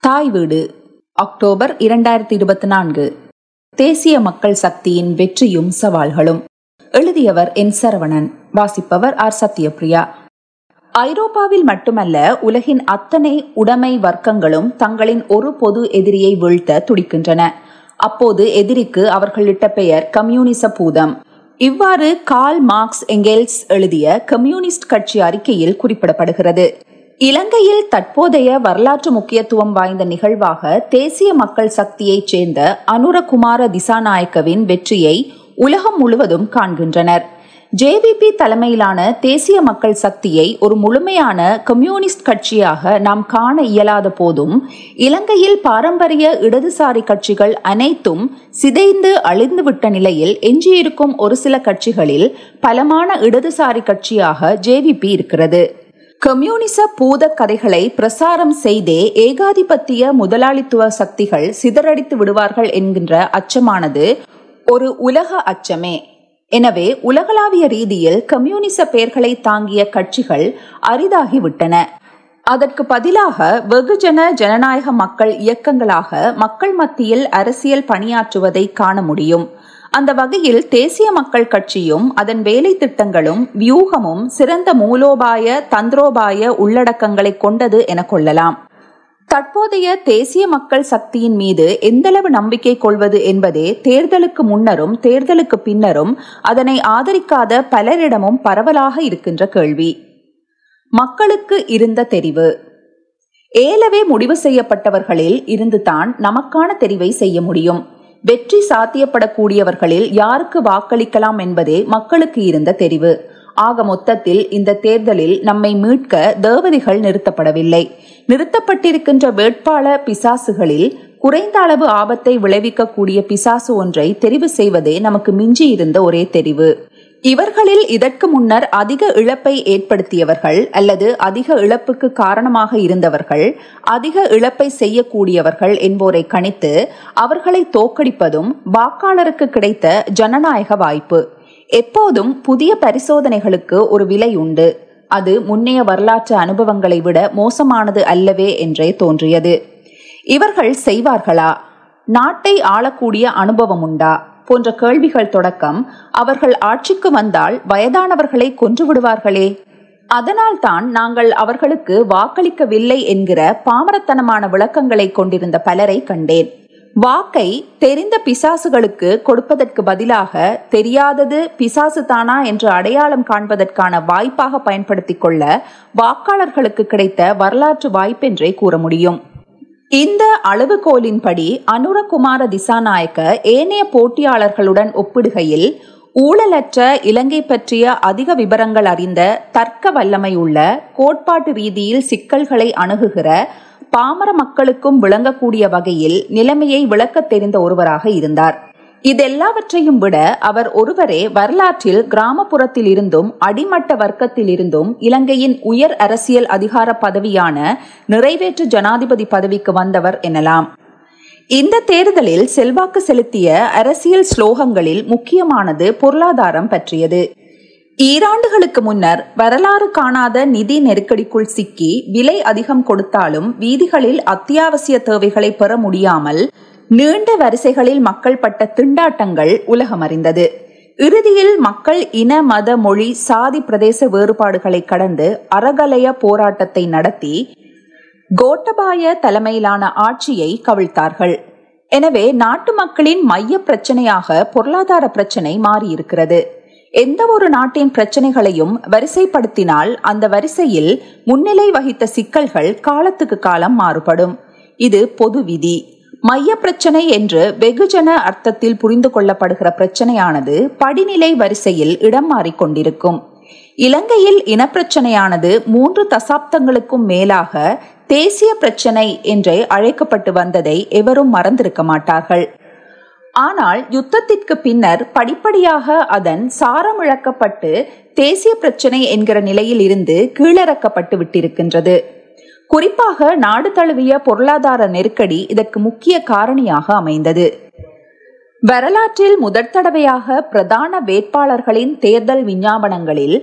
தாய் வீடு அக்டோபர் இரண்டாயிரத்தி இருபத்தி நான்கு தேசிய மக்கள் சக்தியின் வெற்றியும் சவால்களும் எழுதியவர் என் சரவணன் வாசிப்பவர் ஆர் சத்யபிரியா ஐரோப்பாவில் மட்டுமல்ல உலகின் அத்தனை உடைமை வர்க்கங்களும் தங்களின் ஒரு பொது எதிரியை வீழ்த்த துடிக்கின்றன அப்போது எதிரிக்கு அவர்களிட்ட பெயர் கம்யூனிச பூதம் இவ்வாறு கால் மார்க்ஸ் எங்கெல்ஸ் எழுதிய கம்யூனிஸ்ட் கட்சி அறிக்கையில் குறிப்பிடப்படுகிறது இலங்கையில் தற்போதைய வரலாற்று முக்கியத்துவம் வாய்ந்த நிகழ்வாக தேசிய மக்கள் சக்தியைச் சேர்ந்த அனுரகுமார திசாநாயக்கவின் வெற்றியை உலகம் முழுவதும் காண்கின்றனர் ஜேவிபி தலைமையிலான தேசிய மக்கள் சக்தியை ஒரு முழுமையான கம்யூனிஸ்ட் கட்சியாக நாம் காண இயலாத போதும் இலங்கையில் பாரம்பரிய இடதுசாரி கட்சிகள் அனைத்தும் சிதைந்து அழிந்துவிட்ட நிலையில் எஞ்சியிருக்கும் ஒரு சில கட்சிகளில் பலமான இடதுசாரி கட்சியாக ஜேவிபி இருக்கிறது கம்யூனிச பூத கதைகளை பிரசாரம் செய்தே ஏகாதிபத்திய முதலாளித்துவ சக்திகள் சிதறடித்து விடுவார்கள் என்கின்ற அச்சமானது ஒரு உலக அச்சமே எனவே உலகளாவிய ரீதியில் கம்யூனிச பெயர்களை தாங்கிய கட்சிகள் அரிதாகிவிட்டன அதற்கு பதிலாக வெகுஜன ஜனநாயக மக்கள் இயக்கங்களாக மக்கள் மத்தியில் அரசியல் பணியாற்றுவதை காண முடியும் அந்த வகையில் தேசிய மக்கள் கட்சியும் அதன் வேலை திட்டங்களும் வியூகமும் சிறந்த மூலோபாய தந்திரோபாய உள்ளடக்கங்களை கொண்டது என கொள்ளலாம் தற்போதைய தேசிய மக்கள் சக்தியின் மீது எந்தளவு நம்பிக்கை கொள்வது என்பதே தேர்தலுக்கு முன்னரும் தேர்தலுக்கு பின்னரும் அதனை ஆதரிக்காத பலரிடமும் பரவலாக இருக்கின்ற கேள்வி மக்களுக்கு இருந்த தெரிவு ஏலவே முடிவு செய்யப்பட்டவர்களில் இருந்துதான் நமக்கான தெரிவை செய்ய முடியும் வெற்றி சாத்தியப்படக்கூடியவர்களில் யாருக்கு வாக்களிக்கலாம் என்பதே மக்களுக்கு இருந்த தெரிவு ஆக மொத்தத்தில் இந்த தேர்தலில் நம்மை மீட்க தேவதைகள் நிறுத்தப்படவில்லை நிறுத்தப்பட்டிருக்கின்ற வேட்பாளர் பிசாசுகளில் குறைந்த அளவு ஆபத்தை விளைவிக்கக்கூடிய பிசாசு ஒன்றை தெரிவு செய்வதே நமக்கு மிஞ்சி இருந்த ஒரே தெரிவு இவர்களில் இதற்கு முன்னர் அதிக இழப்பை ஏற்படுத்தியவர்கள் அல்லது அதிக இழப்புக்கு காரணமாக இருந்தவர்கள் அதிக இழப்பை செய்யக்கூடியவர்கள் என்போரை கணித்து அவர்களை தோக்கடிப்பதும் வாக்காளருக்கு கிடைத்த ஜனநாயக வாய்ப்பு எப்போதும் புதிய பரிசோதனைகளுக்கு ஒரு விலை உண்டு அது முன்னைய வரலாற்று அனுபவங்களை விட மோசமானது அல்லவே என்றே தோன்றியது இவர்கள் செய்வார்களா நாட்டை ஆளக்கூடிய அனுபவம் உண்டா போன்ற கேள்விகள் தொடக்கம் அவர்கள் ஆட்சிக்கு வந்தால் வயதானவர்களை கொன்று விடுவார்களே அதனால் தான் நாங்கள் அவர்களுக்கு வாக்களிக்கவில்லை என்கிற பாமரத்தனமான விளக்கங்களை கொண்டிருந்த பலரை கண்டேன் வாக்கை தெரிந்த பிசாசுகளுக்கு கொடுப்பதற்கு பதிலாக தெரியாதது பிசாசு தானா என்று அடையாளம் காண்பதற்கான வாய்ப்பாக பயன்படுத்திக் கொள்ள வாக்காளர்களுக்கு கிடைத்த வரலாற்று வாய்ப்பென்றே கூற முடியும் இந்த அளவுகோலின்படி அனுரகுமார திசாநாயக்க ஏனைய போட்டியாளர்களுடன் ஒப்பிடுகையில் ஊழலற்ற இலங்கை பற்றிய அதிக விவரங்கள் அறிந்த தர்க்க வல்லமை உள்ள கோட்பாட்டு ரீதியில் சிக்கல்களை அணுகுகிற பாமர மக்களுக்கும் விளங்கக்கூடிய வகையில் நிலைமையை விளக்கத் தெரிந்த ஒருவராக இருந்தார் இதெல்லாவற்றையும் விட அவர் ஒருவரே வரலாற்றில் கிராமப்புறத்தில் இருந்தும் அடிமட்ட வர்க்கத்தில் இருந்தும் இலங்கையின் உயர் அரசியல் அதிகார பதவியான நிறைவேற்று ஜனாதிபதி பதவிக்கு வந்தவர் எனலாம் இந்த தேர்தலில் செல்வாக்கு செலுத்திய அரசியல் ஸ்லோகங்களில் முக்கியமானது பொருளாதாரம் பற்றியது ஈராண்டுகளுக்கு முன்னர் வரலாறு காணாத நிதி நெருக்கடிக்குள் சிக்கி விலை அதிகம் கொடுத்தாலும் வீதிகளில் அத்தியாவசிய தேவைகளை பெற முடியாமல் நீண்ட வரிசைகளில் மக்கள் பட்ட திண்டாட்டங்கள் உலகம் அறிந்தது இறுதியில் மக்கள் இன மத மொழி சாதி பிரதேச வேறுபாடுகளை கடந்து அறகலைய போராட்டத்தை நடத்தி கோட்டபாய தலைமையிலான ஆட்சியை கவிழ்த்தார்கள் எனவே நாட்டு மக்களின் மைய பிரச்சனையாக பொருளாதார பிரச்சனை மாறியிருக்கிறது எந்த ஒரு நாட்டின் பிரச்சனைகளையும் வரிசைப்படுத்தினால் அந்த வரிசையில் முன்னிலை வகித்த சிக்கல்கள் காலத்துக்கு காலம் மாறுபடும் இது பொது விதி மைய பிரச்சனை என்று வெகுஜன அர்த்தத்தில் புரிந்து கொள்ளப்படுகிற பிரச்சனையானது படிநிலை வரிசையில் இடம் மாறிக்கொண்டிருக்கும் இலங்கையில் இனப்பிரச்சனையானது மூன்று தசாப்தங்களுக்கும் மேலாக தேசிய பிரச்சனை என்றே அழைக்கப்பட்டு வந்ததை எவரும் மறந்திருக்க மாட்டார்கள் ஆனால் யுத்தத்திற்கு பின்னர் படிப்படியாக அதன் சாரம் இழக்கப்பட்டு தேசிய பிரச்சனை என்கிற நிலையில் இருந்து கீழிறக்கப்பட்டு விட்டிருக்கின்றது குறிப்பாக நாடு தழுவிய பொருளாதார நெருக்கடி இதற்கு முக்கிய காரணியாக அமைந்தது வரலாற்றில் முதற் தடவையாக பிரதான வேட்பாளர்களின் தேர்தல் விஞ்ஞாபனங்களில்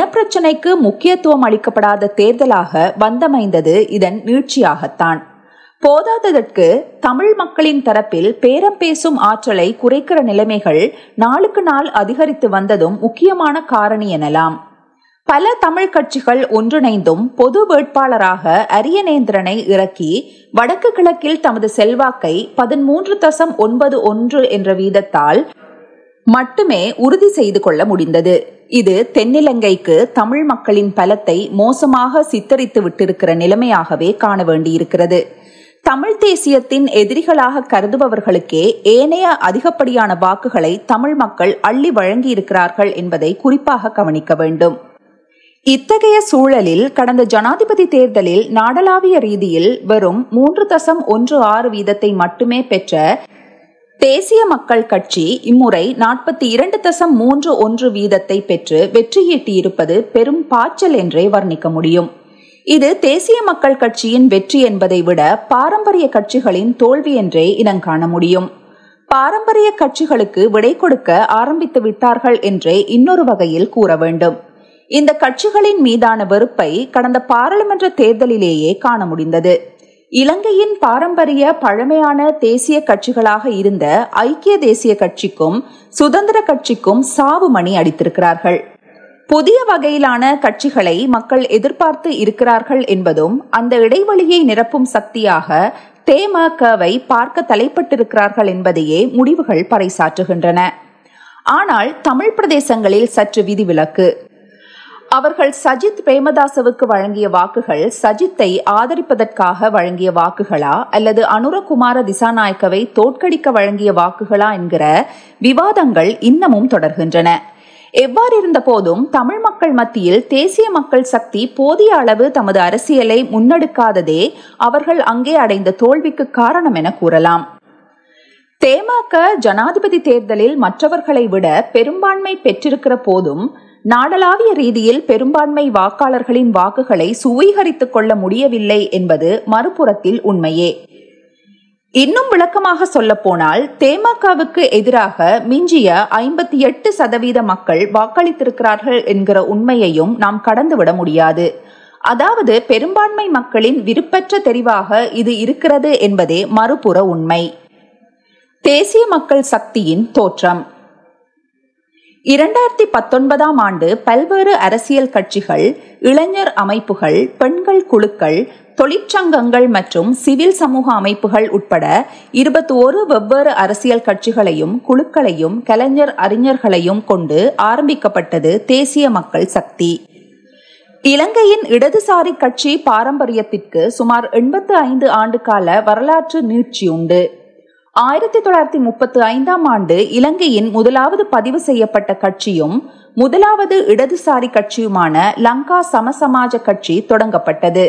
இனப்பிரச்சினைக்கு முக்கியத்துவம் அளிக்கப்படாத தேர்தலாக வந்தமைந்தது இதன் நீட்சியாகத்தான் போதாததற்கு தமிழ் மக்களின் தரப்பில் பேரம் பேசும் ஆற்றலை குறைக்கிற நிலைமைகள் நாளுக்கு நாள் அதிகரித்து வந்ததும் முக்கியமான காரணி எனலாம் பல தமிழ் கட்சிகள் ஒன்றிணைந்தும் பொது வேட்பாளராக அரியநேந்திரனை இறக்கி வடக்கு கிழக்கில் தமது செல்வாக்கை பதிமூன்று தசம் ஒன்பது ஒன்று என்ற வீதத்தால் மட்டுமே உறுதி செய்து கொள்ள முடிந்தது இது தென்னிலங்கைக்கு தமிழ் மக்களின் பலத்தை மோசமாக சித்தரித்து விட்டிருக்கிற நிலைமையாகவே காண வேண்டியிருக்கிறது தமிழ் தேசியத்தின் எதிரிகளாக கருதுபவர்களுக்கே ஏனைய அதிகப்படியான வாக்குகளை தமிழ் மக்கள் அள்ளி வழங்கியிருக்கிறார்கள் என்பதை குறிப்பாக கவனிக்க வேண்டும் இத்தகைய சூழலில் கடந்த ஜனாதிபதி தேர்தலில் நாடளாவிய ரீதியில் வெறும் மூன்று தசம் ஒன்று ஆறு வீதத்தை மட்டுமே பெற்ற தேசிய மக்கள் கட்சி இம்முறை நாற்பத்தி இரண்டு தசம் மூன்று ஒன்று வீதத்தை பெற்று வெற்றியீட்டியிருப்பது பெரும் பாய்ச்சல் என்றே வர்ணிக்க முடியும் இது தேசிய மக்கள் கட்சியின் வெற்றி என்பதை விட பாரம்பரிய கட்சிகளின் தோல்வி என்றே இனங்காண முடியும் பாரம்பரிய கட்சிகளுக்கு விடை கொடுக்க ஆரம்பித்து விட்டார்கள் என்றே இன்னொரு வகையில் கூற வேண்டும் இந்த கட்சிகளின் மீதான வெறுப்பை கடந்த பாராளுமன்ற தேர்தலிலேயே காண முடிந்தது இலங்கையின் பாரம்பரிய பழமையான தேசிய கட்சிகளாக இருந்த ஐக்கிய தேசிய கட்சிக்கும் சுதந்திர கட்சிக்கும் சாவு மணி அடித்திருக்கிறார்கள் புதிய வகையிலான கட்சிகளை மக்கள் எதிர்பார்த்து இருக்கிறார்கள் என்பதும் அந்த இடைவெளியை நிரப்பும் சக்தியாக தேமகவை பார்க்க தலைப்பட்டிருக்கிறார்கள் என்பதையே முடிவுகள் பறைசாற்றுகின்றன ஆனால் தமிழ் பிரதேசங்களில் சற்று விதிவிலக்கு அவர்கள் சஜித் பிரேமதாசவுக்கு வழங்கிய வாக்குகள் சஜித்தை ஆதரிப்பதற்காக வழங்கிய வாக்குகளா அல்லது அனுரகுமார திசாநாயக்கவை தோற்கடிக்க வழங்கிய வாக்குகளா என்கிற விவாதங்கள் இன்னமும் தொடர்கின்றன எவ்வாறு இருந்த போதும் தமிழ் மக்கள் மத்தியில் தேசிய மக்கள் சக்தி போதிய அளவு தமது அரசியலை முன்னெடுக்காததே அவர்கள் அங்கே அடைந்த தோல்விக்கு காரணம் என கூறலாம் தேமக ஜனாதிபதி தேர்தலில் மற்றவர்களை விட பெரும்பான்மை பெற்றிருக்கிற போதும் நாடளாவிய ரீதியில் பெரும்பான்மை வாக்காளர்களின் வாக்குகளை சுவீகரித்துக் கொள்ள முடியவில்லை என்பது மறுபுறத்தில் உண்மையே இன்னும் விளக்கமாக சொல்ல போனால் தேமகவுக்கு எதிராக மிஞ்சிய ஐம்பத்தி எட்டு சதவீத மக்கள் வாக்களித்திருக்கிறார்கள் என்கிற உண்மையையும் நாம் கடந்துவிட முடியாது அதாவது பெரும்பான்மை மக்களின் விருப்பற்ற தெரிவாக இது இருக்கிறது என்பதே மறுபுற உண்மை தேசிய மக்கள் சக்தியின் தோற்றம் இரண்டாயிரத்தி பத்தொன்பதாம் ஆண்டு பல்வேறு அரசியல் கட்சிகள் இளைஞர் அமைப்புகள் பெண்கள் குழுக்கள் தொழிற்சங்கங்கள் மற்றும் சிவில் சமூக அமைப்புகள் உட்பட இருபத்தி ஒரு வெவ்வேறு அரசியல் கட்சிகளையும் குழுக்களையும் கலைஞர் அறிஞர்களையும் கொண்டு ஆரம்பிக்கப்பட்டது தேசிய மக்கள் சக்தி இலங்கையின் இடதுசாரி கட்சி பாரம்பரியத்திற்கு சுமார் எண்பத்து ஐந்து ஆண்டு கால வரலாற்று நீட்சியுண்டு ஆயிரத்தி தொள்ளாயிரத்தி முப்பத்தி ஐந்தாம் ஆண்டு இலங்கையின் முதலாவது பதிவு செய்யப்பட்ட கட்சியும் முதலாவது இடதுசாரி கட்சியுமான லங்கா சமசமாஜ கட்சி தொடங்கப்பட்டது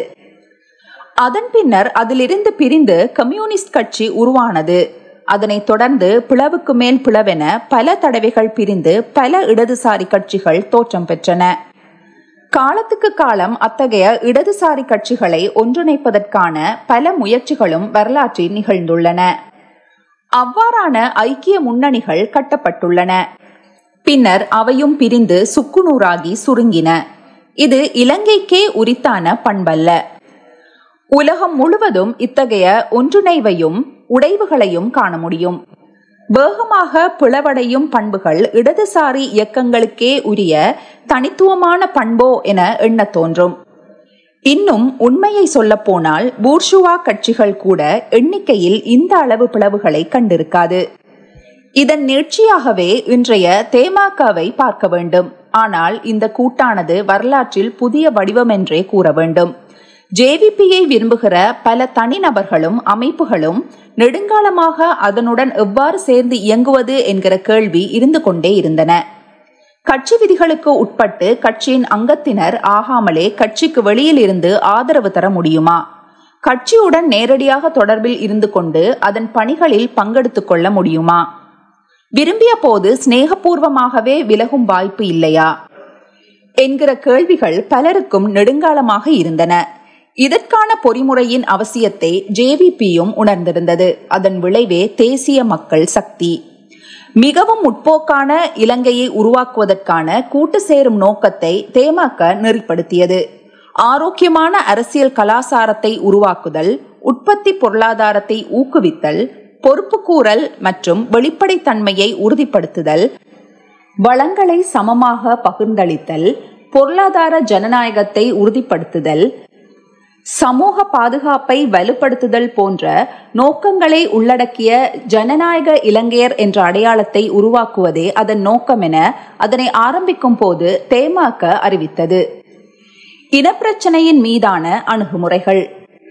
அதன் பின்னர் அதிலிருந்து பிரிந்து கம்யூனிஸ்ட் கட்சி உருவானது அதனைத் தொடர்ந்து பிளவுக்கு மேல் பிளவென பல தடவைகள் பிரிந்து பல இடதுசாரி கட்சிகள் தோற்றம் பெற்றன காலத்துக்கு காலம் அத்தகைய இடதுசாரி கட்சிகளை ஒன்றிணைப்பதற்கான பல முயற்சிகளும் வரலாற்றில் நிகழ்ந்துள்ளன அவ்வாறான ஐக்கிய முன்னணிகள் கட்டப்பட்டுள்ளன பின்னர் அவையும் பிரிந்து சுக்குநூறாகி சுருங்கின இது இலங்கைக்கே உரித்தான பண்பல்ல உலகம் முழுவதும் இத்தகைய ஒன்றிணைவையும் உடைவுகளையும் காண முடியும் வேகமாக பிளவடையும் பண்புகள் இடதுசாரி இயக்கங்களுக்கே உரிய தனித்துவமான பண்போ என எண்ணத் தோன்றும் இன்னும் உண்மையை சொல்லப்போனால் பூர்ஷுவா கட்சிகள் கூட எண்ணிக்கையில் இந்த அளவு பிளவுகளை கண்டிருக்காது இதன் நீட்சியாகவே இன்றைய தேமாகவை பார்க்க வேண்டும் ஆனால் இந்த கூட்டானது வரலாற்றில் புதிய வடிவம் என்றே கூற வேண்டும் ஜேவிபியை விரும்புகிற பல தனிநபர்களும் அமைப்புகளும் நெடுங்காலமாக அதனுடன் எவ்வாறு சேர்ந்து இயங்குவது என்கிற கேள்வி இருந்து கொண்டே இருந்தன கட்சி விதிகளுக்கு உட்பட்டு கட்சியின் அங்கத்தினர் ஆகாமலே கட்சிக்கு வெளியில் இருந்து ஆதரவு தர முடியுமா கட்சியுடன் நேரடியாக தொடர்பில் இருந்து கொண்டு அதன் பணிகளில் பங்கெடுத்துக் கொள்ள முடியுமா விரும்பிய போது சிநேகபூர்வமாகவே விலகும் வாய்ப்பு இல்லையா என்கிற கேள்விகள் பலருக்கும் நெடுங்காலமாக இருந்தன இதற்கான பொறிமுறையின் அவசியத்தை ஜேவிபியும் உணர்ந்திருந்தது அதன் விளைவே தேசிய மக்கள் சக்தி மிகவும் முற்போக்கான இலங்கையை உருவாக்குவதற்கான கூட்டு சேரும் நோக்கத்தை தேமக நெறிப்படுத்தியது ஆரோக்கியமான அரசியல் கலாசாரத்தை உருவாக்குதல் உற்பத்தி பொருளாதாரத்தை ஊக்குவித்தல் பொறுப்புக்கூறல் மற்றும் வெளிப்படைத்தன்மையை உறுதிப்படுத்துதல் வளங்களை சமமாக பகிர்ந்தளித்தல் பொருளாதார ஜனநாயகத்தை உறுதிப்படுத்துதல் சமூக பாதுகாப்பை வலுப்படுத்துதல் போன்ற நோக்கங்களை உள்ளடக்கிய ஜனநாயக இலங்கையர் என்ற அடையாளத்தை உருவாக்குவதே அதன் நோக்கம் என அதனை ஆரம்பிக்கும் போது தேமாக்க அறிவித்தது இனப்பிரச்சனையின் மீதான அணுகுமுறைகள்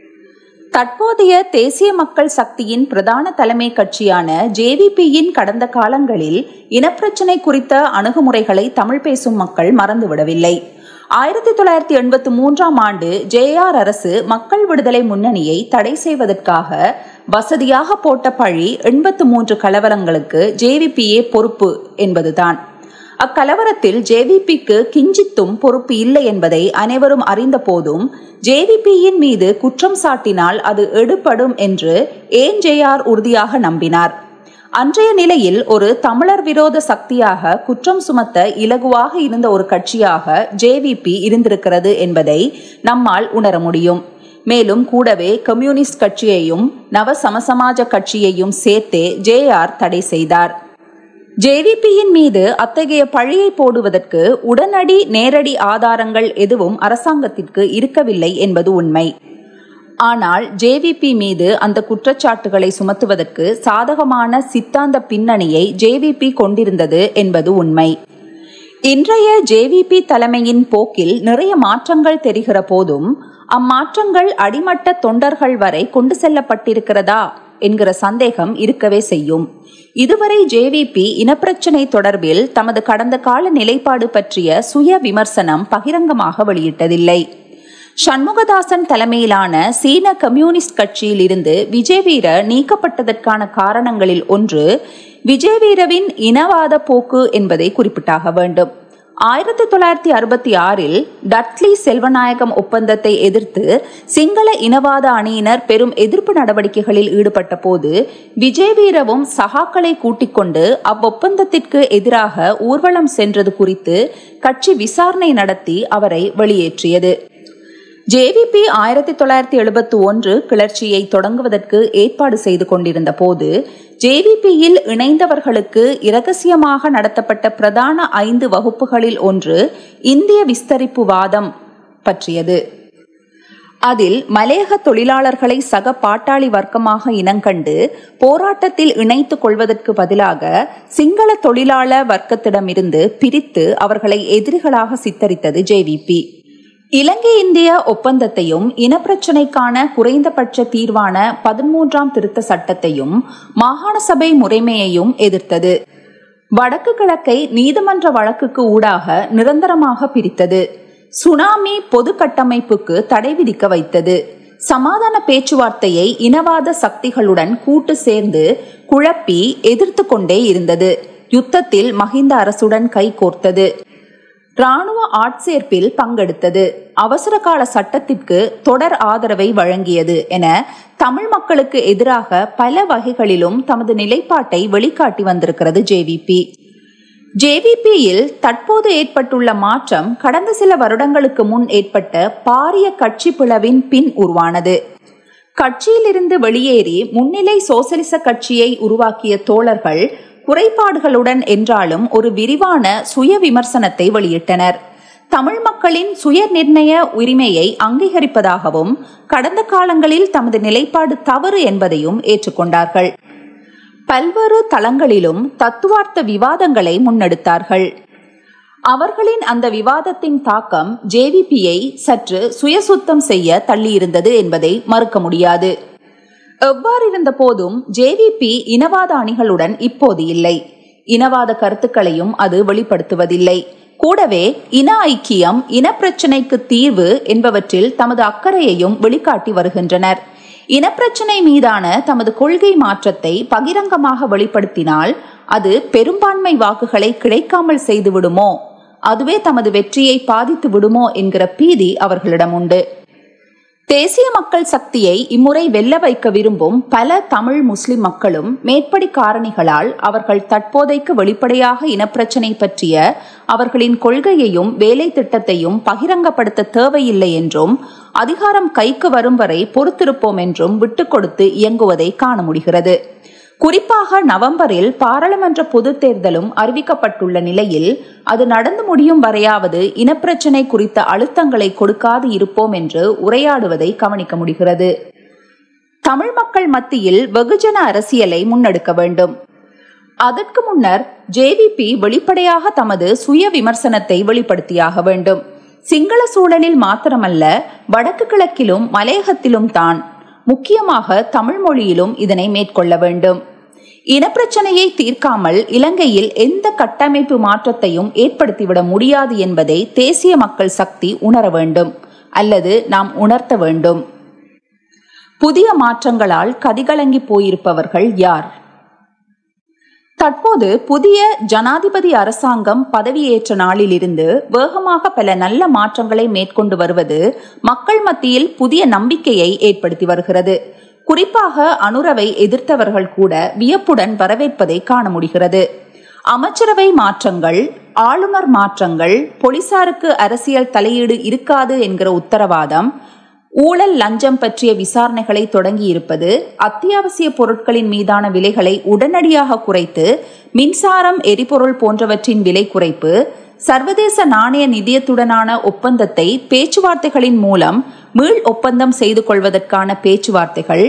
தற்போதைய தேசிய மக்கள் சக்தியின் பிரதான தலைமை கட்சியான ஜேவிபியின் கடந்த காலங்களில் இனப்பிரச்சினை குறித்த அணுகுமுறைகளை தமிழ் பேசும் மக்கள் மறந்துவிடவில்லை ஆயிரத்தி தொள்ளாயிரத்தி எண்பத்தி மூன்றாம் ஆண்டு ஜேஆர் அரசு மக்கள் விடுதலை முன்னணியை தடை செய்வதற்காக வசதியாக போட்ட பழி எண்பத்து மூன்று கலவரங்களுக்கு ஜேவிபியே பொறுப்பு என்பதுதான் அக்கலவரத்தில் ஜேவிபிக்கு கிஞ்சித்தும் பொறுப்பு இல்லை என்பதை அனைவரும் அறிந்த போதும் ஜேவிபியின் மீது குற்றம் சாட்டினால் அது எடுபடும் என்று ஏன் ஜேஆர் உறுதியாக நம்பினார் அன்றைய நிலையில் ஒரு தமிழர் விரோத சக்தியாக குற்றம் சுமத்த இலகுவாக இருந்த ஒரு கட்சியாக ஜேவிபி இருந்திருக்கிறது என்பதை நம்மால் உணர முடியும் மேலும் கூடவே கம்யூனிஸ்ட் கட்சியையும் நவ சமசமாஜ கட்சியையும் சேர்த்தே ஜேஆர் தடை செய்தார் ஜேவிபியின் மீது அத்தகைய பழியை போடுவதற்கு உடனடி நேரடி ஆதாரங்கள் எதுவும் அரசாங்கத்திற்கு இருக்கவில்லை என்பது உண்மை ஆனால் ஜேவிபி மீது அந்த குற்றச்சாட்டுகளை சுமத்துவதற்கு சாதகமான சித்தாந்த பின்னணியை ஜேவிபி கொண்டிருந்தது என்பது உண்மை இன்றைய ஜேவிபி தலைமையின் போக்கில் நிறைய மாற்றங்கள் தெரிகிற போதும் அம்மாற்றங்கள் அடிமட்ட தொண்டர்கள் வரை கொண்டு செல்லப்பட்டிருக்கிறதா என்கிற சந்தேகம் இருக்கவே செய்யும் இதுவரை ஜேவிபி இனப்பிரச்சினை தொடர்பில் தமது கடந்த கால நிலைப்பாடு பற்றிய சுய விமர்சனம் பகிரங்கமாக வெளியிட்டதில்லை சண்முகதாசன் தலைமையிலான சீன கம்யூனிஸ்ட் கட்சியில் இருந்து விஜயவீர நீக்கப்பட்டதற்கான காரணங்களில் ஒன்று விஜயவீரவின் இனவாத போக்கு என்பதை குறிப்பிட்டாக வேண்டும் ஆயிரத்தி தொள்ளாயிரத்தி அறுபத்தி ஆறில் டட்லி செல்வநாயகம் ஒப்பந்தத்தை எதிர்த்து சிங்கள இனவாத அணியினர் பெரும் எதிர்ப்பு நடவடிக்கைகளில் ஈடுபட்ட போது விஜயவீரவும் சகாக்களை கூட்டிக் கொண்டு அவ்வொப்பந்தத்திற்கு எதிராக ஊர்வலம் சென்றது குறித்து கட்சி விசாரணை நடத்தி அவரை வெளியேற்றியது ஜேவிபி ஆயிரத்தி தொள்ளாயிரத்தி எழுபத்தி ஒன்று கிளர்ச்சியை தொடங்குவதற்கு ஏற்பாடு செய்து கொண்டிருந்த போது ஜேவிபியில் இணைந்தவர்களுக்கு இரகசியமாக நடத்தப்பட்ட பிரதான ஐந்து வகுப்புகளில் ஒன்று இந்திய விஸ்தரிப்பு வாதம் பற்றியது அதில் மலேக தொழிலாளர்களை சக பாட்டாளி வர்க்கமாக இனங்கண்டு போராட்டத்தில் இணைத்துக் கொள்வதற்கு பதிலாக சிங்கள தொழிலாள வர்க்கத்திடமிருந்து பிரித்து அவர்களை எதிரிகளாக சித்தரித்தது ஜேவிபி இலங்கை இந்திய ஒப்பந்தத்தையும் இனப்பிரச்சினைக்கான குறைந்தபட்ச தீர்வான பதிமூன்றாம் திருத்த சட்டத்தையும் மாகாண சபை முறைமையையும் எதிர்த்தது வடக்கு கிழக்கை நீதிமன்ற வழக்குக்கு ஊடாக நிரந்தரமாக பிரித்தது சுனாமி பொது கட்டமைப்புக்கு தடை விதிக்க வைத்தது சமாதான பேச்சுவார்த்தையை இனவாத சக்திகளுடன் கூட்டு சேர்ந்து குழப்பி எதிர்த்து கொண்டே இருந்தது யுத்தத்தில் மஹிந்த அரசுடன் கைகோர்த்தது ராணுவ ஆட்சேர்ப்பில் பங்கெடுத்தது அவசர கால சட்டத்திற்கு தொடர் ஆதரவை வழங்கியது என தமிழ் மக்களுக்கு எதிராக பல வகைகளிலும் தமது நிலைப்பாட்டை வெளிக்காட்டி வந்திருக்கிறது ஜேவிபி ஜேவிபியில் தற்போது ஏற்பட்டுள்ள மாற்றம் கடந்த சில வருடங்களுக்கு முன் ஏற்பட்ட பாரிய கட்சி பிளவின் பின் உருவானது கட்சியிலிருந்து வெளியேறி முன்னிலை சோசலிச கட்சியை உருவாக்கிய தோழர்கள் குறைபாடுகளுடன் என்றாலும் ஒரு விரிவான சுய விமர்சனத்தை வெளியிட்டனர் தமிழ் மக்களின் சுய நிர்ணய உரிமையை அங்கீகரிப்பதாகவும் கடந்த காலங்களில் தமது நிலைப்பாடு தவறு என்பதையும் ஏற்றுக்கொண்டார்கள் பல்வேறு தளங்களிலும் தத்துவார்த்த விவாதங்களை முன்னெடுத்தார்கள் அவர்களின் அந்த விவாதத்தின் தாக்கம் ஜேவிபியை சற்று சுயசுத்தம் செய்ய தள்ளியிருந்தது என்பதை மறுக்க முடியாது எவ்வாறிருந்த போதும் ஜேவிபி இனவாத அணிகளுடன் இப்போது இல்லை இனவாத கருத்துக்களையும் அது வெளிப்படுத்துவதில்லை கூடவே இன ஐக்கியம் இனப்பிரச்சினைக்கு தீர்வு என்பவற்றில் தமது அக்கறையையும் வெளிக்காட்டி வருகின்றனர் இனப்பிரச்சினை மீதான தமது கொள்கை மாற்றத்தை பகிரங்கமாக வெளிப்படுத்தினால் அது பெரும்பான்மை வாக்குகளை கிடைக்காமல் செய்து விடுமோ அதுவே தமது வெற்றியை பாதித்து விடுமோ என்கிற பீதி அவர்களிடம் உண்டு தேசிய மக்கள் சக்தியை இம்முறை வெல்ல வைக்க விரும்பும் பல தமிழ் முஸ்லிம் மக்களும் மேற்படி காரணிகளால் அவர்கள் தற்போதைக்கு வெளிப்படையாக இனப்பிரச்சினை பற்றிய அவர்களின் கொள்கையையும் வேலை திட்டத்தையும் பகிரங்கப்படுத்த தேவையில்லை என்றும் அதிகாரம் கைக்கு வரும் வரை பொறுத்திருப்போம் என்றும் விட்டுக் கொடுத்து இயங்குவதை காண முடிகிறது குறிப்பாக நவம்பரில் பாராளுமன்ற பொதுத் தேர்தலும் அறிவிக்கப்பட்டுள்ள நிலையில் அது நடந்து முடியும் வரையாவது இனப்பிரச்சினை குறித்த அழுத்தங்களை கொடுக்காது இருப்போம் என்று உரையாடுவதை கவனிக்க முடிகிறது தமிழ் மக்கள் மத்தியில் வெகுஜன அரசியலை முன்னெடுக்க வேண்டும் அதற்கு முன்னர் ஜேவிபி வெளிப்படையாக தமது சுய விமர்சனத்தை வெளிப்படுத்தியாக வேண்டும் சிங்கள சூழலில் மாத்திரமல்ல வடக்கு கிழக்கிலும் மலையகத்திலும் தான் முக்கியமாக தமிழ் மொழியிலும் இதனை மேற்கொள்ள வேண்டும் இனப்பிரச்சனையை தீர்க்காமல் இலங்கையில் எந்த கட்டமைப்பு மாற்றத்தையும் ஏற்படுத்திவிட முடியாது என்பதை தேசிய மக்கள் சக்தி உணர வேண்டும் அல்லது நாம் உணர்த்த வேண்டும் புதிய மாற்றங்களால் கதிகலங்கி போயிருப்பவர்கள் யார் தற்போது புதிய ஜனாதிபதி அரசாங்கம் பதவியேற்ற நாளிலிருந்து வேகமாக பல நல்ல மாற்றங்களை மேற்கொண்டு வருவது மக்கள் மத்தியில் புதிய நம்பிக்கையை ஏற்படுத்தி வருகிறது குறிப்பாக அனுரவை எதிர்த்தவர்கள் கூட வியப்புடன் வரவேற்பதை காண முடிகிறது அமைச்சரவை மாற்றங்கள் ஆளுநர் மாற்றங்கள் போலீசாருக்கு அரசியல் தலையீடு இருக்காது என்கிற உத்தரவாதம் ஊழல் லஞ்சம் பற்றிய விசாரணைகளை தொடங்கியிருப்பது அத்தியாவசிய பொருட்களின் மீதான விலைகளை உடனடியாக குறைத்து மின்சாரம் எரிபொருள் போன்றவற்றின் விலை குறைப்பு சர்வதேச நாணய நிதியத்துடனான ஒப்பந்தத்தை பேச்சுவார்த்தைகளின் மூலம் மீள் ஒப்பந்தம் செய்து கொள்வதற்கான பேச்சுவார்த்தைகள்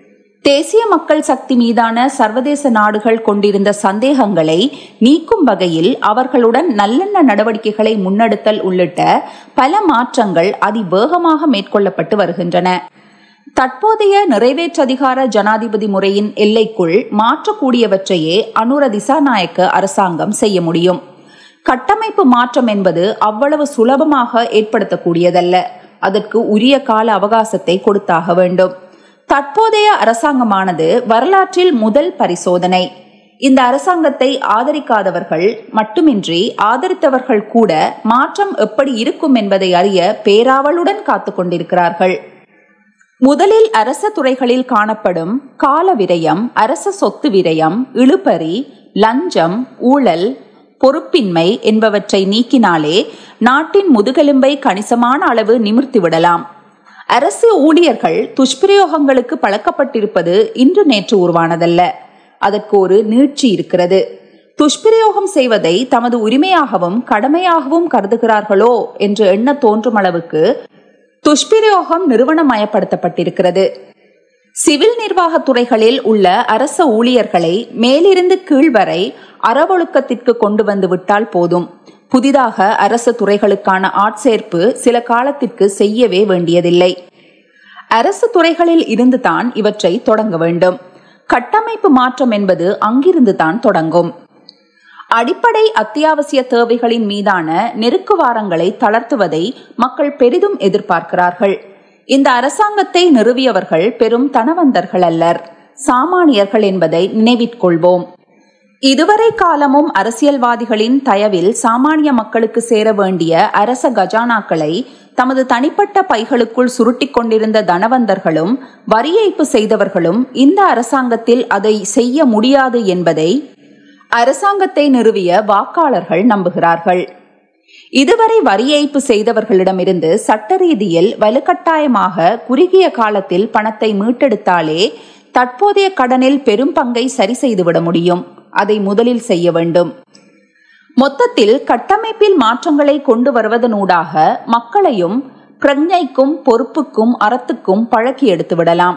தேசிய மக்கள் சக்தி மீதான சர்வதேச நாடுகள் கொண்டிருந்த சந்தேகங்களை நீக்கும் வகையில் அவர்களுடன் நல்லெண்ண நடவடிக்கைகளை முன்னெடுத்தல் உள்ளிட்ட பல மாற்றங்கள் அதிவேகமாக மேற்கொள்ளப்பட்டு வருகின்றன தற்போதைய நிறைவேற்றதிகார ஜனாதிபதி முறையின் எல்லைக்குள் மாற்றக்கூடியவற்றையே அனுர திசாநாயக்க அரசாங்கம் செய்ய முடியும் கட்டமைப்பு மாற்றம் என்பது அவ்வளவு சுலபமாக ஏற்படுத்தக்கூடியதல்ல அதற்கு உரிய கால அவகாசத்தை கொடுத்தாக வேண்டும் தற்போதைய அரசாங்கமானது வரலாற்றில் முதல் பரிசோதனை இந்த அரசாங்கத்தை ஆதரிக்காதவர்கள் மட்டுமின்றி ஆதரித்தவர்கள் கூட மாற்றம் எப்படி இருக்கும் என்பதை அறிய பேராவலுடன் காத்து கொண்டிருக்கிறார்கள் முதலில் அரச துறைகளில் காணப்படும் கால விரயம் அரச சொத்து விரயம் இழுபறி லஞ்சம் ஊழல் பொறுப்பின்மை என்பவற்றை நீக்கினாலே நாட்டின் முதுகெலும்பை கணிசமான அளவு நிமிர்த்திவிடலாம் அரசு ஊழியர்கள் துஷ்பிரயோகங்களுக்கு பழக்கப்பட்டிருப்பது இன்று நேற்று உருவானதல்ல அதற்கு ஒரு நீட்சி இருக்கிறது துஷ்பிரயோகம் செய்வதை தமது உரிமையாகவும் கடமையாகவும் கருதுகிறார்களோ என்று எண்ண தோன்றும் அளவுக்கு துஷ்பிரயோகம் நிறுவனமயப்படுத்தப்பட்டிருக்கிறது சிவில் நிர்வாக துறைகளில் உள்ள அரச ஊழியர்களை மேலிருந்து கீழ் வரை அறவொழுக்கத்திற்கு கொண்டு வந்து விட்டால் போதும் புதிதாக அரசு துறைகளுக்கான ஆட்சேர்ப்பு சில காலத்திற்கு செய்யவே வேண்டியதில்லை அரசு துறைகளில் இருந்துதான் இவற்றை தொடங்க வேண்டும் கட்டமைப்பு மாற்றம் என்பது அங்கிருந்து தான் தொடங்கும் அடிப்படை அத்தியாவசிய தேவைகளின் மீதான நெருக்குவாரங்களை தளர்த்துவதை மக்கள் பெரிதும் எதிர்பார்க்கிறார்கள் இந்த அரசாங்கத்தை நிறுவியவர்கள் பெரும் தனவந்தர்கள் அல்லர் சாமானியர்கள் என்பதை நினைவிற்கொள்வோம் இதுவரை காலமும் அரசியல்வாதிகளின் தயவில் சாமானிய மக்களுக்கு சேர வேண்டிய அரச கஜானாக்களை தமது தனிப்பட்ட பைகளுக்குள் சுருட்டிக் கொண்டிருந்த தனவந்தர்களும் வரி ஏய்ப்பு செய்தவர்களும் இந்த அரசாங்கத்தில் அதை செய்ய முடியாது என்பதை அரசாங்கத்தை நிறுவிய வாக்காளர்கள் நம்புகிறார்கள் இதுவரை வரி ஏய்ப்பு செய்தவர்களிடமிருந்து சட்ட ரீதியில் வலுக்கட்டாயமாக குறுகிய காலத்தில் பணத்தை மீட்டெடுத்தாலே தற்போதைய கடனில் பெரும் பங்கை சரி செய்துவிட முடியும் அதை முதலில் செய்ய வேண்டும் மொத்தத்தில் கட்டமைப்பில் மாற்றங்களை கொண்டு வருவதனூடாக மக்களையும் பிரஜைக்கும் பொறுப்புக்கும் அறத்துக்கும் பழக்கி எடுத்து விடலாம்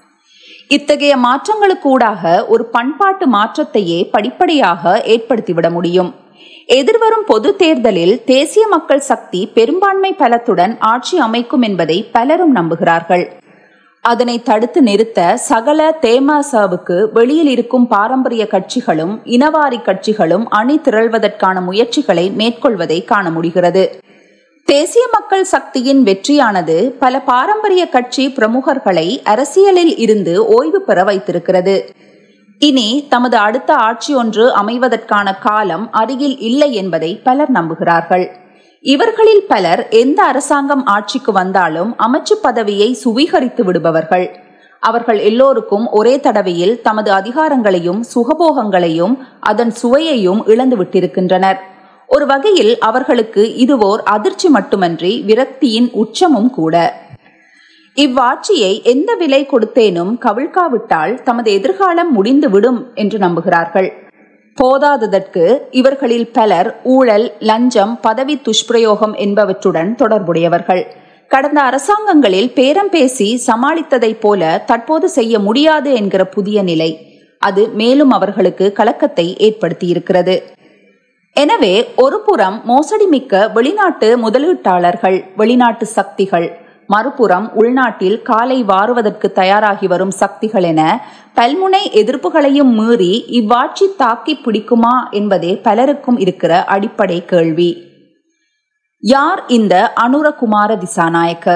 இத்தகைய மாற்றங்களுக்கூடாக ஒரு பண்பாட்டு மாற்றத்தையே படிப்படியாக ஏற்படுத்திவிட முடியும் எதிர்வரும் பொது தேர்தலில் தேசிய மக்கள் சக்தி பெரும்பான்மை பலத்துடன் ஆட்சி அமைக்கும் என்பதை பலரும் நம்புகிறார்கள் அதனை தடுத்து நிறுத்த சகல தேமசவுக்கு வெளியில் இருக்கும் பாரம்பரிய கட்சிகளும் இனவாரி கட்சிகளும் அணி திரள்வதற்கான முயற்சிகளை மேற்கொள்வதை காண முடிகிறது தேசிய மக்கள் சக்தியின் வெற்றியானது பல பாரம்பரிய கட்சி பிரமுகர்களை அரசியலில் இருந்து ஓய்வு பெற வைத்திருக்கிறது இனி தமது அடுத்த ஆட்சி ஒன்று அமைவதற்கான காலம் அருகில் இல்லை என்பதை பலர் நம்புகிறார்கள் இவர்களில் பலர் எந்த அரசாங்கம் ஆட்சிக்கு வந்தாலும் அமைச்சு பதவியை சுவீகரித்து விடுபவர்கள் அவர்கள் எல்லோருக்கும் ஒரே தடவையில் தமது அதிகாரங்களையும் சுகபோகங்களையும் அதன் சுவையையும் இழந்து விட்டிருக்கின்றனர் ஒரு வகையில் அவர்களுக்கு இதுவோர் அதிர்ச்சி மட்டுமன்றி விரக்தியின் உச்சமும் கூட இவ்வாட்சியை எந்த விலை கொடுத்தேனும் கவிழ்க்காவிட்டால் தமது எதிர்காலம் முடிந்து விடும் என்று நம்புகிறார்கள் போதாததற்கு இவர்களில் பலர் ஊழல் லஞ்சம் பதவி துஷ்பிரயோகம் என்பவற்றுடன் தொடர்புடையவர்கள் கடந்த அரசாங்கங்களில் பேரம் பேசி சமாளித்ததைப் போல தற்போது செய்ய முடியாது என்கிற புதிய நிலை அது மேலும் அவர்களுக்கு கலக்கத்தை ஏற்படுத்தியிருக்கிறது எனவே ஒரு புறம் மோசடி மிக்க வெளிநாட்டு முதலீட்டாளர்கள் வெளிநாட்டு சக்திகள் மறுபுறம் உள்நாட்டில் காலை வாருவதற்கு தயாராகி வரும் சக்திகள் என பல்முனை எதிர்ப்புகளையும் மீறி இவ்வாட்சி தாக்கி பிடிக்குமா என்பதே பலருக்கும் இருக்கிற அடிப்படை கேள்வி யார் இந்த அனுரகுமார திசாநாயக்க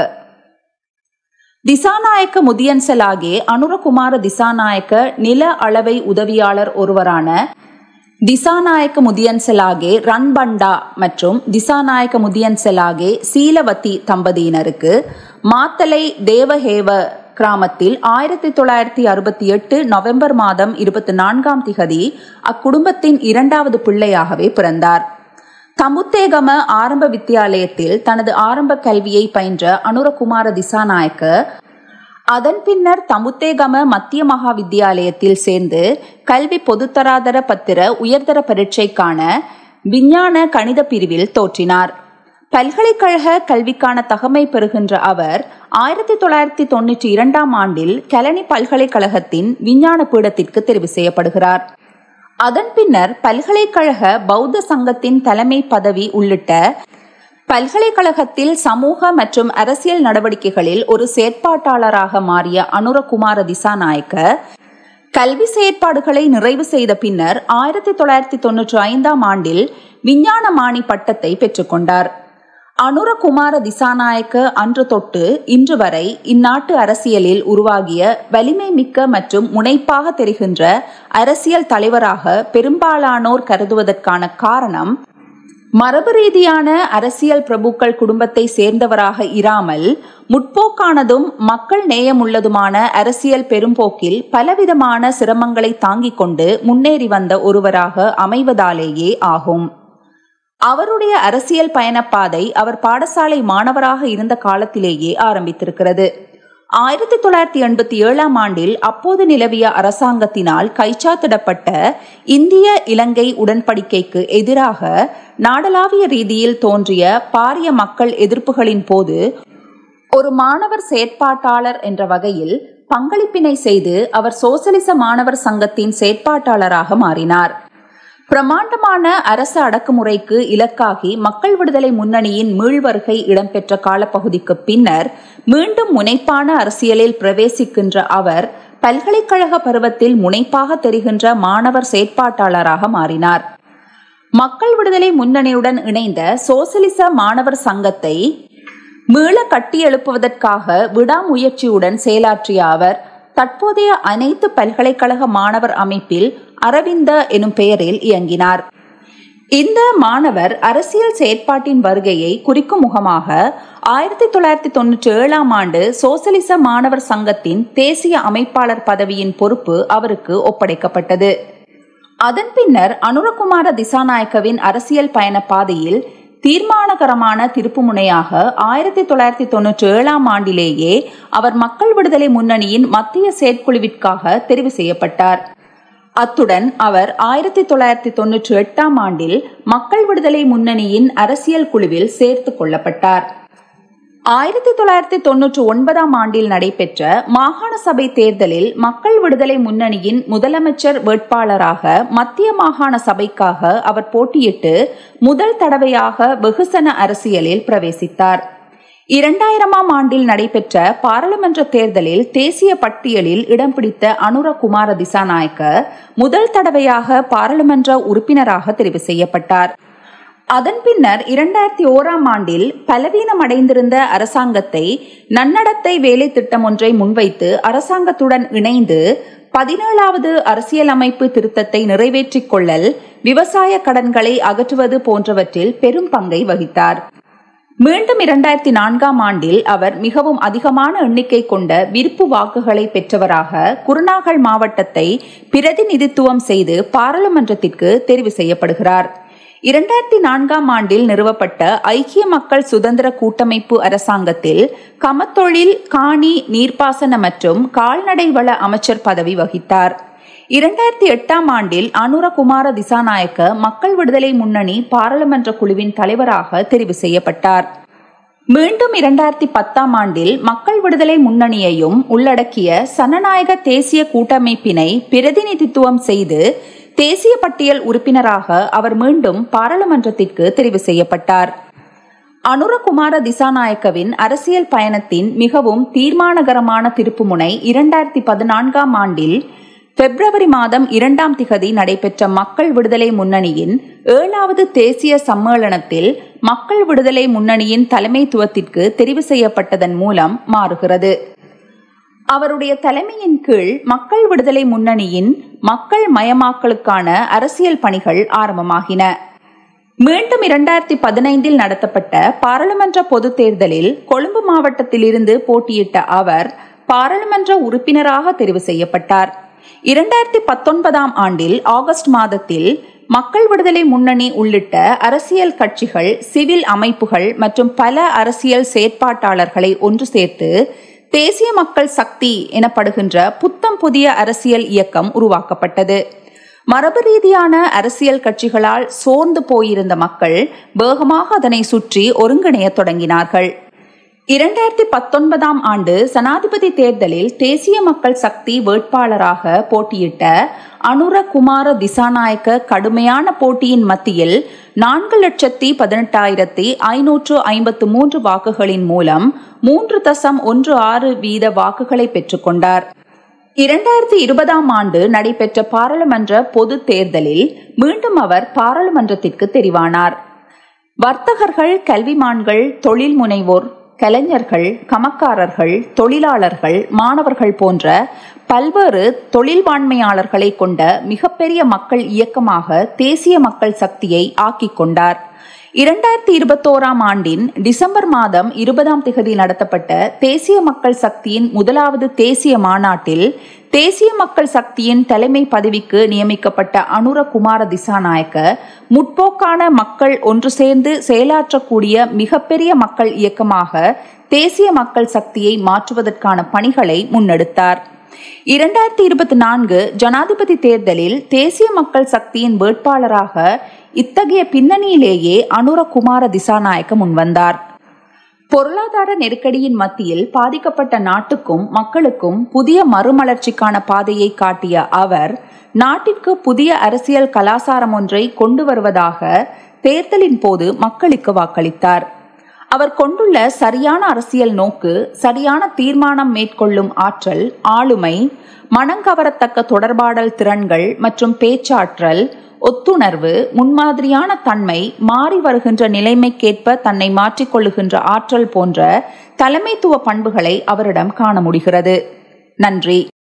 திசாநாயக்க முதியன்சலாகே அனுரகுமார திசாநாயக்க நில அளவை உதவியாளர் ஒருவரான திசாநாயக்க முதியன்சலாகே ரன்பண்டா மற்றும் திசாநாயக்க முதியன்சலாகே சீலவதி தம்பதியினருக்கு மாத்தலை தேவஹேவ கிராமத்தில் ஆயிரத்தி தொள்ளாயிரத்தி அறுபத்தி எட்டு நவம்பர் மாதம் இருபத்தி நான்காம் திகதி அக்குடும்பத்தின் இரண்டாவது பிள்ளையாகவே பிறந்தார் தமுத்தேகம ஆரம்ப வித்தியாலயத்தில் தனது ஆரம்ப கல்வியை பயின்ற அனுரகுமார திசாநாயக்க அதன் பின்னர் தமுத்தேகம மத்திய மகா வித்தியாலயத்தில் சேர்ந்து கல்வி பொதுத்தராதர பத்திர உயர்தர பரீட்சைக்கான விஞ்ஞான கணித பிரிவில் தோற்றினார் பல்கலைக்கழக கல்விக்கான தகமை பெறுகின்ற அவர் ஆயிரத்தி தொள்ளாயிரத்தி தொன்னூற்றி இரண்டாம் ஆண்டில் கலனி பல்கலைக்கழகத்தின் விஞ்ஞான பீடத்திற்கு தெரிவு செய்யப்படுகிறார் அதன் பின்னர் பல்கலைக்கழக பௌத்த சங்கத்தின் தலைமை பதவி உள்ளிட்ட பல்கலைக்கழகத்தில் சமூக மற்றும் அரசியல் நடவடிக்கைகளில் ஒரு செயற்பாட்டாளராக மாறிய அனுரகுமார திசாநாயக்க கல்வி செயற்பாடுகளை நிறைவு செய்த பின்னர் ஆயிரத்தி தொள்ளாயிரத்தி தொன்னூற்றி ஐந்தாம் ஆண்டில் விஞ்ஞானமானி பட்டத்தை பெற்றுக்கொண்டார் அனுரகுமார திசாநாயக்க அன்று தொட்டு இன்று வரை இந்நாட்டு அரசியலில் உருவாகிய வலிமை மிக்க மற்றும் முனைப்பாக தெரிகின்ற அரசியல் தலைவராக பெரும்பாலானோர் கருதுவதற்கான காரணம் மரபு ரீதியான அரசியல் பிரபுக்கள் குடும்பத்தை சேர்ந்தவராக இராமல் முற்போக்கானதும் மக்கள் நேயமுள்ளதுமான அரசியல் பெரும்போக்கில் பலவிதமான சிரமங்களை தாங்கிக் கொண்டு முன்னேறி வந்த ஒருவராக அமைவதாலேயே ஆகும் அவருடைய அரசியல் பயணப்பாதை அவர் பாடசாலை மாணவராக இருந்த காலத்திலேயே ஆரம்பித்திருக்கிறது ஆயிரத்தி தொள்ளாயிரத்தி எண்பத்தி ஏழாம் ஆண்டில் அப்போது நிலவிய அரசாங்கத்தினால் கைச்சாத்திடப்பட்ட இந்திய இலங்கை உடன்படிக்கைக்கு எதிராக நாடளாவிய ரீதியில் தோன்றிய பாரிய மக்கள் எதிர்ப்புகளின் போது ஒரு மாணவர் செயற்பாட்டாளர் என்ற வகையில் பங்களிப்பினை செய்து அவர் சோசலிச மாணவர் சங்கத்தின் செயற்பாட்டாளராக மாறினார் பிரமாண்டமான அரச அடக்குமுறைக்கு இலக்காகி மக்கள் விடுதலை முன்னணியின் மீள்வருகை இடம்பெற்ற காலப்பகுதிக்கு பின்னர் மீண்டும் முனைப்பான அரசியலில் பிரவேசிக்கின்ற அவர் பல்கலைக்கழக பருவத்தில் முனைப்பாக தெரிகின்ற மாணவர் செயற்பாட்டாளராக மாறினார் மக்கள் விடுதலை முன்னணியுடன் இணைந்த சோசலிச மாணவர் சங்கத்தை மீள கட்டியெழுப்புவதற்காக விடாமுயற்சியுடன் செயலாற்றிய அவர் தற்போதைய அனைத்து பல்கலைக்கழக மாணவர் அமைப்பில் அரவிந்த எனும் பெயரில் இயங்கினார் இந்த மாணவர் அரசியல் செயற்பாட்டின் வருகையை குறிக்கும் முகமாக ஆயிரத்தி தொள்ளாயிரத்தி தொன்னூற்றி ஏழாம் ஆண்டு சோசலிச மாணவர் சங்கத்தின் தேசிய அமைப்பாளர் பதவியின் பொறுப்பு அவருக்கு ஒப்படைக்கப்பட்டது அதன் பின்னர் அனுரகுமார திசாநாயக்கவின் அரசியல் பயண பாதையில் தீர்மானகரமான திருப்புமுனையாக ஆயிரத்தி தொள்ளாயிரத்தி தொன்னூற்றி ஏழாம் ஆண்டிலேயே அவர் மக்கள் விடுதலை முன்னணியின் மத்திய செயற்குழுவிற்காக தெரிவு செய்யப்பட்டார் அத்துடன் அவர் ஆயிரத்தி தொள்ளாயிரத்தி தொன்னூற்றி எட்டாம் ஆண்டில் மக்கள் விடுதலை முன்னணியின் அரசியல் குழுவில் சேர்த்து கொள்ளப்பட்டார் ஆயிரத்தி தொள்ளாயிரத்தி தொன்னூற்றி ஒன்பதாம் ஆண்டில் நடைபெற்ற மாகாண சபை தேர்தலில் மக்கள் விடுதலை முன்னணியின் முதலமைச்சர் வேட்பாளராக மத்திய மாகாண சபைக்காக அவர் போட்டியிட்டு முதல் தடவையாக வெகுசன அரசியலில் பிரவேசித்தார் இரண்டாயிரமாம் ஆண்டில் நடைபெற்ற பாராளுமன்ற தேர்தலில் தேசிய பட்டியலில் இடம் பிடித்த அனுரகுமார திசாநாயக்க முதல் தடவையாக பாராளுமன்ற உறுப்பினராக தெரிவு செய்யப்பட்டார் அதன் பின்னர் இரண்டாயிரத்தி ஓராம் ஆண்டில் பலவீனமடைந்திருந்த அரசாங்கத்தை நன்னடத்தை வேலை திட்டம் ஒன்றை முன்வைத்து அரசாங்கத்துடன் இணைந்து பதினேழாவது அரசியலமைப்பு திருத்தத்தை நிறைவேற்றிக் கொள்ளல் விவசாய கடன்களை அகற்றுவது போன்றவற்றில் பெரும் பங்கை வகித்தார் மீண்டும் இரண்டாயிரத்தி நான்காம் ஆண்டில் அவர் மிகவும் அதிகமான எண்ணிக்கை கொண்ட விருப்பு வாக்குகளை பெற்றவராக குருநாகல் மாவட்டத்தை பிரதிநிதித்துவம் செய்து பாராளுமன்றத்திற்கு தெரிவு செய்யப்படுகிறார் இரண்டாயிரத்தி நான்காம் ஆண்டில் நிறுவப்பட்ட ஐக்கிய மக்கள் சுதந்திர கூட்டமைப்பு அரசாங்கத்தில் கமத்தொழில் காணி நீர்ப்பாசன மற்றும் கால்நடை வள அமைச்சர் பதவி வகித்தார் இரண்டாயிரத்தி எட்டாம் ஆண்டில் அனுரகுமார திசாநாயக்க மக்கள் விடுதலை முன்னணி பாராளுமன்ற குழுவின் தலைவராக தெரிவு செய்யப்பட்டார் மீண்டும் இரண்டாயிரத்தி பத்தாம் ஆண்டில் மக்கள் விடுதலை முன்னணியையும் உள்ளடக்கிய சனநாயக தேசிய கூட்டமைப்பினை பிரதிநிதித்துவம் செய்து தேசிய பட்டியல் உறுப்பினராக அவர் மீண்டும் பாராளுமன்றத்திற்கு தெரிவு செய்யப்பட்டார் அனுரகுமார திசாநாயக்கவின் அரசியல் பயணத்தின் மிகவும் தீர்மானகரமான திருப்புமுனை இரண்டாயிரத்தி பதினான்காம் ஆண்டில் பிப்ரவரி மாதம் இரண்டாம் திகதி நடைபெற்ற மக்கள் விடுதலை முன்னணியின் ஏழாவது தேசிய சம்மேளனத்தில் மக்கள் விடுதலை முன்னணியின் தலைமைத்துவத்திற்கு தெரிவு செய்யப்பட்டதன் மூலம் மாறுகிறது அவருடைய தலைமையின் கீழ் மக்கள் விடுதலை முன்னணியின் மக்கள் மயமாக்கலுக்கான அரசியல் பணிகள் ஆரம்பமாகின மீண்டும் இரண்டாயிரத்தி பதினைந்தில் நடத்தப்பட்ட பாராளுமன்ற பொது தேர்தலில் கொழும்பு மாவட்டத்திலிருந்து போட்டியிட்ட அவர் பாராளுமன்ற உறுப்பினராக தெரிவு செய்யப்பட்டார் இரண்டாயிரத்தி பத்தொன்பதாம் ஆண்டில் ஆகஸ்ட் மாதத்தில் மக்கள் விடுதலை முன்னணி உள்ளிட்ட அரசியல் கட்சிகள் சிவில் அமைப்புகள் மற்றும் பல அரசியல் செயற்பாட்டாளர்களை ஒன்று சேர்த்து தேசிய மக்கள் சக்தி எனப்படுகின்ற புத்தம் புதிய அரசியல் இயக்கம் உருவாக்கப்பட்டது மரபு ரீதியான அரசியல் கட்சிகளால் சோர்ந்து போயிருந்த மக்கள் வேகமாக அதனை சுற்றி ஒருங்கிணைய தொடங்கினார்கள் இரண்டாயிரத்தி பத்தொன்பதாம் ஆண்டு சனாதிபதி தேர்தலில் தேசிய மக்கள் சக்தி வேட்பாளராக போட்டியிட்ட அனுர குமார திசாநாயக்க கடுமையான போட்டியின் மத்தியில் நான்கு லட்சத்தி பதினெட்டாயிரத்தி ஐநூற்று ஐம்பத்து மூன்று வாக்குகளின் மூலம் மூன்று தசம் ஒன்று ஆறு வீத வாக்குகளை பெற்றுக்கொண்டார் இரண்டாயிரத்தி இருபதாம் ஆண்டு நடைபெற்ற பாராளுமன்ற பொது தேர்தலில் மீண்டும் அவர் பாராளுமன்றத்திற்கு தெரிவானார் வர்த்தகர்கள் கல்விமான்கள் தொழில் முனைவோர் கலைஞர்கள் கமக்காரர்கள் தொழிலாளர்கள் மாணவர்கள் போன்ற பல்வேறு தொழில்வாண்மையாளர்களை கொண்ட மிகப்பெரிய மக்கள் இயக்கமாக தேசிய மக்கள் சக்தியை ஆக்கிக் கொண்டார் இரண்டாயிரத்தி இருபத்தோராம் ஆண்டின் டிசம்பர் மாதம் இருபதாம் திகதி நடத்தப்பட்ட தேசிய மக்கள் சக்தியின் முதலாவது தேசிய மாநாட்டில் தேசிய மக்கள் சக்தியின் தலைமை பதவிக்கு நியமிக்கப்பட்ட அனுர குமார திசாநாயக்க முற்போக்கான மக்கள் ஒன்று சேர்ந்து செயலாற்றக்கூடிய மிகப்பெரிய மக்கள் இயக்கமாக தேசிய மக்கள் சக்தியை மாற்றுவதற்கான பணிகளை முன்னெடுத்தார் இரண்டாயிரத்தி இருபத்தி நான்கு ஜனாதிபதி தேர்தலில் தேசிய மக்கள் சக்தியின் வேட்பாளராக இத்தகைய பின்னணியிலேயே அனுர குமார திசாநாயக்க முன்வந்தார் பொருளாதார நெருக்கடியின் மத்தியில் பாதிக்கப்பட்ட நாட்டுக்கும் மக்களுக்கும் புதிய மறுமலர்ச்சிக்கான பாதையை காட்டிய அவர் நாட்டிற்கு புதிய அரசியல் கலாசாரம் ஒன்றை கொண்டு வருவதாக தேர்தலின் போது மக்களுக்கு வாக்களித்தார் அவர் கொண்டுள்ள சரியான அரசியல் நோக்கு சரியான தீர்மானம் மேற்கொள்ளும் ஆற்றல் ஆளுமை மனங்கவரத்தக்க தொடர்பாடல் திறன்கள் மற்றும் பேச்சாற்றல் ஒத்துணர்வு முன்மாதிரியான தன்மை மாறி வருகின்ற நிலைமைக்கேற்ப தன்னை மாற்றிக்கொள்ளுகின்ற ஆற்றல் போன்ற தலைமைத்துவ பண்புகளை அவரிடம் காண முடிகிறது நன்றி